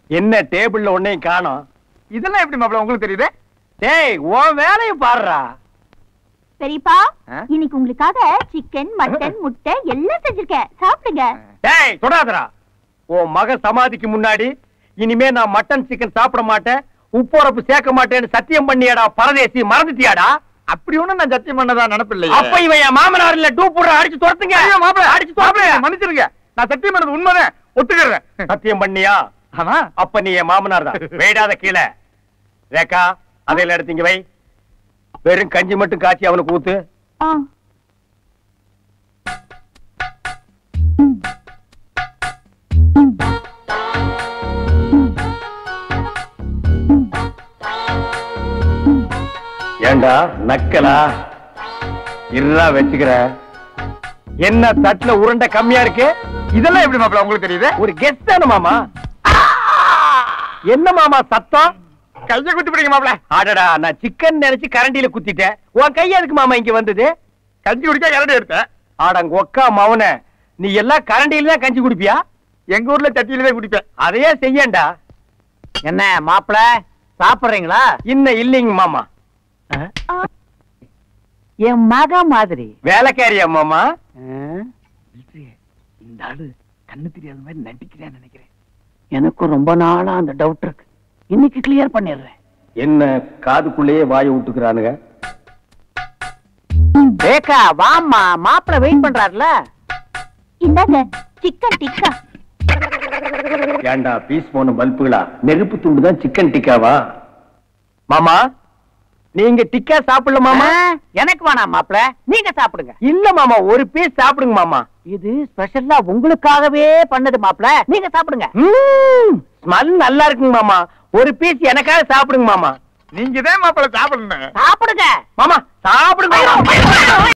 என்ன டேபிள்ல ஒன்னையும் காணோம் இதெல்லாம் எப்படி மாப்பிள உங்களுக்கு தெரியுது டேய் உன் வேலையை பாடுறா பெரியப்பா ஆ? இன்னைக்கு உங்களுக்காக சிக்கன் மட்டன் முட்டை எல்லாம் செஞ்சிருக்கேன் சாப்பிடுங்க டேய் தொடாதடா உன் மக சமாதிக்கு முன்னாடி இனிமே நான் மட்டன் சிக்கன் சாப்பிட மாட்டேன் உப்புரப்பு சேர்க்க மாட்டேன்னு சத்தியம் பண்ணியாடா பரதேசி மறந்துட்டியாடா அப்படி ஒண்ணும் நான் சத்தியம் பண்ணதா நினைப்பில்லை அப்ப இவன் என் மாமனார் இல்ல டூ போடுற அடிச்சு துரத்துங்க மாப்பிள அடிச்சு மாப்பிள துரத்துங்க மன்னிச்சிருங்க நான் சத்தியம் பண்ணது உண்மைதான் ஒத்துக்கிறேன் சத்தியம் பண்ணியா ஆமா அப்ப நீ என் மாமனார் தான் வேடாத கீழே ரேகா அதையில எடுத்து இங்க வை வெறும் கஞ்சி மட்டும் காய்ச்சி அவனுக்கு ஊத்து ஆ. ஏண்டா நக்கலா இருடா வச்சுக்கிற என்ன தட்டுல உருண்டை கம்மியா இருக்கு இதெல்லாம் எப்படி மாப்பிள உங்களுக்கு தெரியுது ஒரு கெஸ்ட் தானே மாமா என்ன மாமா சத்தம் கையை குத்தி பிடிங்க மாப்பிள அடடா நான் சிக்கன் நினைச்சு கரண்டியில குத்திட்டேன் உன் கை எதுக்கு மாமா இங்க வந்தது கஞ்சி குடிக்க கரண்டி எடுத்தேன் ஆடங்க ஒக்கா மவன நீ எல்லாம் கரண்டியில தான் கஞ்சி குடிப்பியா எங்க ஊர்ல சட்டியில தான் குடிப்பேன் அதையே செய்யண்டா என்ன மாப்பிள சாப்பிடுறீங்களா இன்னும் இல்லைங்க மாமா என் மக மாதிரி வேலைக்காரியா மாமா இந்த ஆளு கண்ணு தெரியாத மாதிரி நடிக்கிறேன்னு நினைக்கிறேன் எனக்கும் ரொம்ப நாளா அந்த டவுட் இருக்கு இன்னைக்கு கிளியர் பண்ணிடுறேன் என்ன காதுக்குள்ளேயே வாயை விட்டுக்கிறானுங்க ரேகா வாம்மா மாப்பிள வெயிட் பண்றாருல இந்தாங்க சிக்கன் டிக்கா ஏண்டா பீஸ் போன பல்புகளா நெருப்பு துண்டு தான் சிக்கன் டிக்காவா மாமா நீங்க டிக்கா சாப்பிடல மாமா எனக்கு வேணாம் மாப்பிள நீங்க சாப்பிடுங்க இல்ல மாமா ஒரு பீஸ் சாப்பிடுங்க மாமா இது ஸ்பெஷலா உங்களுக்காகவே பண்ணது மாப்பிள நீங்க சாப்பிடுங்க ஸ்மெல் நல்லா இருக்குங்க மாமா ஒரு பீஸ் எனக்காக சாப்பிடுங்க மாமா நீங்க தான் மாப்பிள சாப்பிடணும் சாப்பிடுங்க மாமா சாப்பிடுங்க